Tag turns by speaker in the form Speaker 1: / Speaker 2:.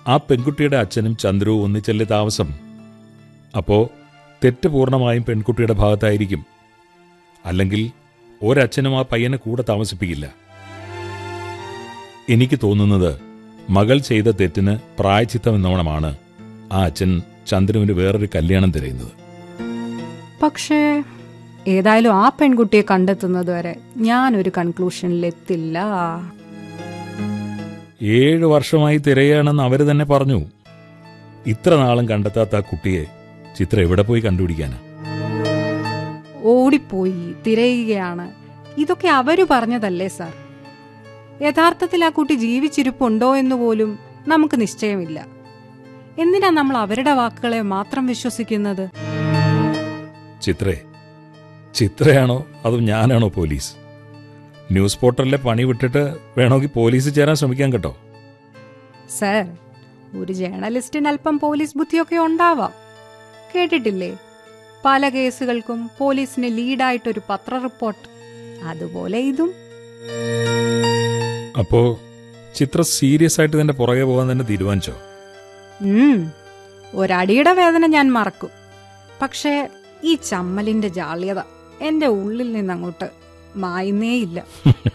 Speaker 1: ആ പെൺകുട്ടിയുടെ അച്ഛനും ചന്ദ്രുവും ഒന്നിച്ചല്ലേ താമസം അപ്പോ തെറ്റ് പൂർണ്ണമായും പെൺകുട്ടിയുടെ ഭാഗത്തായിരിക്കും അല്ലെങ്കിൽ ഒരച്ഛനും ആ പയ്യനെ കൂടെ താമസിപ്പിക്കില്ല എനിക്ക് തോന്നുന്നത് മകൾ ചെയ്ത തെറ്റിന് പ്രായച്ചിത്തം എന്നോണമാണ് ആ അച്ഛൻ ചന്ദ്രുവിന് വേറൊരു കല്യാണം തിരയുന്നത്
Speaker 2: പക്ഷേ ഏതായാലും ആ പെൺകുട്ടിയെ കണ്ടെത്തുന്നത് വരെ ഞാനൊരു കൺക്ലൂഷനിലെത്തില്ല
Speaker 1: ഏഴ് വർഷമായി തിരയുകയാണെന്ന് അവര് തന്നെ പറഞ്ഞു ഇത്ര നാളും കണ്ടെത്താത്ത ആ കുട്ടിയെ ചിത്ര എവിടെ പോയി കണ്ടുപിടിക്കാനാ
Speaker 2: ഓടിപ്പോയി തിരയുകയാണ് ഇതൊക്കെ അവര് പറഞ്ഞതല്ലേ സാർ യഥാർത്ഥത്തിൽ ആ കുട്ടി ജീവിച്ചിരിപ്പുണ്ടോ എന്ന് പോലും നമുക്ക് നിശ്ചയമില്ല എന്തിനാ നമ്മൾ അവരുടെ വാക്കുകളെ മാത്രം വിശ്വസിക്കുന്നത്
Speaker 1: ചിത്രേ ചിത്രയാണോ അതോ ഞാനാണോ പോലീസ് ന്യൂസ് പോർട്ടലിലെ പണി വിട്ടിട്ട് വേണമെങ്കിൽ പോലീസ് ചേരാൻ ശ്രമിക്കാൻ കേട്ടോ
Speaker 2: സാർ ഒരു ജേർണലിസ്റ്റിന് അല്പം പോലീസ് ബുദ്ധിയൊക്കെ ഉണ്ടാവാം കേട്ടിട്ടില്ലേ പല കേസുകൾക്കും പോലീസിന് ലീഡായിട്ടൊരു പത്ര റിപ്പോർട്ട് അതുപോലെ ഇതും
Speaker 1: അപ്പോ ചിത്ര സീരിയസ് ആയിട്ട് ഇതിന്റെ പുറകെ പോകാൻ തന്നെ തീരുമാനിച്ചോ
Speaker 2: ഉം, ഒരടിയുടെ വേദന ഞാൻ മറക്കും പക്ഷേ ഈ ചമ്മലിന്റെ ജാള്യത എന്റെ ഉള്ളിൽ നിന്നങ്ങോട്ട് മായുന്നേയില്ല